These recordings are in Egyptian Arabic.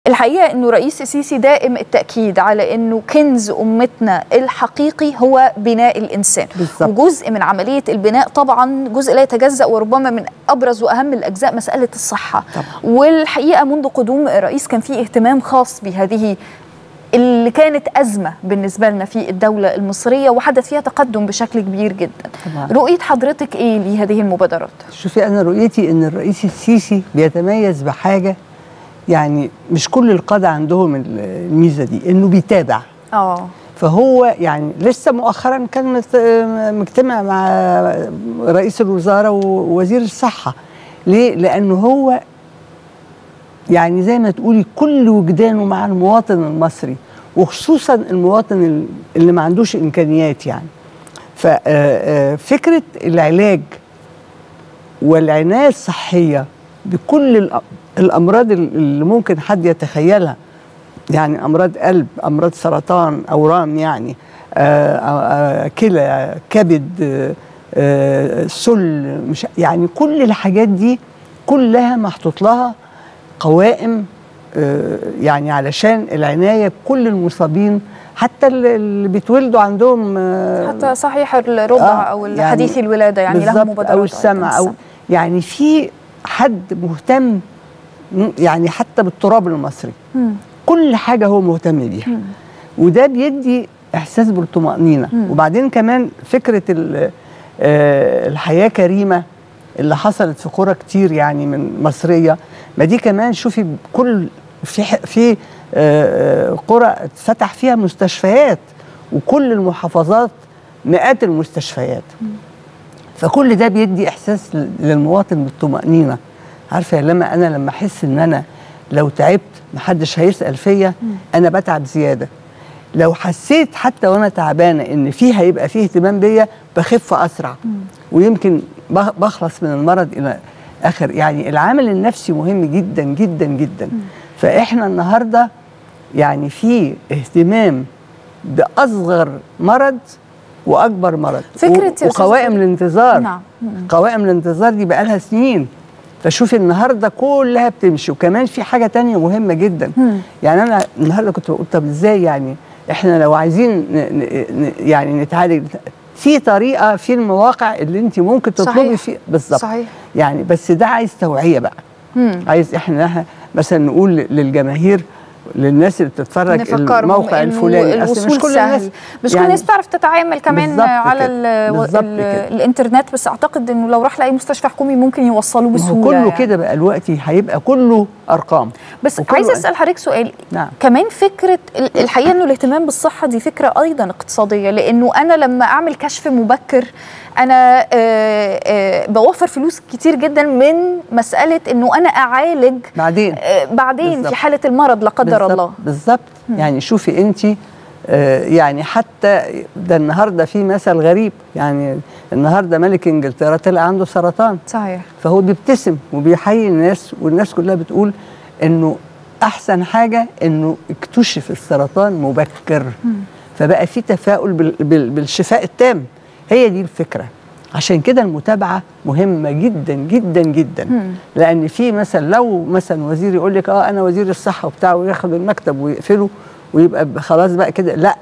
الحقيقه انه رئيس السيسي دائم التاكيد على انه كنز امتنا الحقيقي هو بناء الانسان بالظبط. وجزء من عمليه البناء طبعا جزء لا يتجزا وربما من ابرز واهم الاجزاء مساله الصحه طبعا. والحقيقه منذ قدوم الرئيس كان في اهتمام خاص بهذه اللي كانت أزمة بالنسبة لنا في الدولة المصرية وحدث فيها تقدم بشكل كبير جدا طبعا. رؤية حضرتك إيه لهذه المبادرات؟ شوفي انا رؤيتي ان الرئيس السيسي بيتميز بحاجه يعني مش كل القاده عندهم الميزه دي انه بيتابع آه فهو يعني لسه مؤخرا كان مت- مجتمع مع رئيس الوزراء ووزير الصحه ليه لانه هو يعني زي ما تقولي كل وجدانه مع المواطن المصري وخصوصا المواطن ال- اللي ما عندوش امكانيات يعني ففكره العلاج والعنايه الصحيه بكل الأ- الامراض ال- اللي ممكن حد يتخيلها يعني امراض قلب امراض سرطان اورام يعني آه، آه، آه، كلى كبد آه، آه، سل مش يعني كل الحاجات دي كلها محطوط لها قوائم آه، يعني علشان العنايه بكل المصابين حتى اللي اللي بيتولدوا عندهم آه، حتى صحيح الرضع آه، أو يعني حديث الولادة يعني له بالظبط، مبادرات او أيضاً السمع او السمع. يعني في حد مهتم م- يعني حتى بالتراب المصري مم. كل حاجه هو مهتم بيها مم. وده بيدي احساس بالطمانينه مم. وبعدين كمان فكره ال- آه، الحياه كريمه اللي حصلت في قرى كتير يعني من مصريه ما دي كمان شوفي كل في ح- في آه، آه، قرى اتفتح فيها مستشفيات وكل المحافظات مئات المستشفيات فكل ده بيدي احساس ل- للمواطن بالطمانينه عارفه يا لما انا لما احس ان انا لو تعبت محدش هيسال فيا انا بتعب زياده لو حسيت حتى وانا تعبانه ان في هيبقى فيه اهتمام بيا بخف اسرع ويمكن بخ- بخلص من المرض الى اخر يعني العامل النفسي مهم جدا جدا جدا فاحنا النهارده يعني في اهتمام باصغر مرض واكبر مرض فكرة و- يا أستاذ وقوائم خالد. الانتظار نعم. مم. قوائم الانتظار دي بقالها سنين فشوفي النهارده كلها بتمشي وكمان في حاجه تانية مهمه جدا مم. يعني انا النهارده كنت بقول طب ازاي يعني احنا لو عايزين ن ن ن يعني نتعالج في طريقه في المواقع اللي انت ممكن تطلبي صحيح. فيه بالظبط صحيح يعني بس ده عايز توعيه بقى مم. عايز احنا مثلا نقول للجماهير للناس اللي بتتفرج نفكرهم الموقع إنه الفلاني أصل الوصول سهل مش كل يعني الناس بتعرف تتعامل كمان بالظبط على كده. ال بالظبط ال كده. الانترنت بس اعتقد انه لو راح لاي مستشفى حكومي ممكن يوصلوه ما بسهوله هو كله يعني. كده بقى الوقت هيبقى كله ارقام بس وكله عايزه اسال حضرتك سؤال نعم. كمان فكره ال- الحقيقه انه الاهتمام بالصحه دي فكره ايضا اقتصاديه لانه انا لما اعمل كشف مبكر انا آه، آه، بوفر فلوس كتير جدا من مساله انه انا اعالج بعدين آه، بعدين بالظبط. في حاله المرض لا قدر بالظبط- الله بالظبط يعني شوفي انت آه يعني حتى ده النهارده في مثل غريب يعني النهارده ملك انجلترا طلع عنده سرطان صحيح فهو بيبتسم وبيحيي الناس والناس كلها بتقول انه احسن حاجه انه اكتشف السرطان مبكر فبقى في تفاؤل بال بال بالشفاء التام هي دي الفكره عشان كده المتابعه مهمه جدا جدا جدا مم. لان في مثلا لو مثلا وزير يقول لك اه انا وزير الصحه وبتاع وياخد المكتب ويقفله ويبقى ب- خلاص بقى كده لا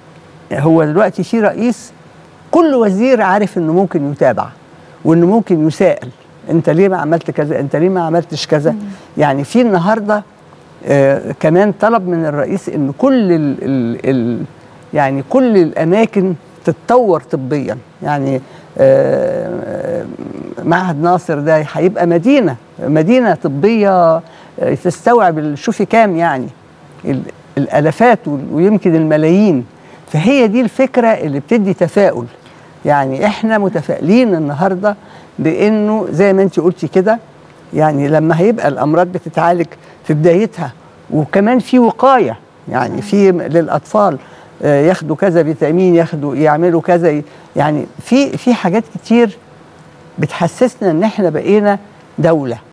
هو دلوقتي في رئيس كل وزير عارف انه ممكن يتابع وانه ممكن يسائل انت ليه ما عملت كذا انت ليه ما عملتش كذا يعني في النهارده آه كمان طلب من الرئيس ان كل ال ال ال يعني كل الاماكن تتطور طبيا يعني آه آه، معهد ناصر ده هيبقى مدينه مدينه طبيه آه، تستوعب ال- شوفي كام يعني ال- الالافات وال- ويمكن الملايين فهي دي الفكره اللي بتدي تفاؤل يعني احنا متفائلين النهارده بانه زي ما انت قلتي كده يعني لما هيبقى الامراض بتتعالج في بدايتها وكمان في وقايه يعني في للاطفال آه، ياخدوا كذا فيتامين ياخدوا يعملوا كذا ي- يعني في في حاجات كتير بتحسسنا ان احنا بقينا دوله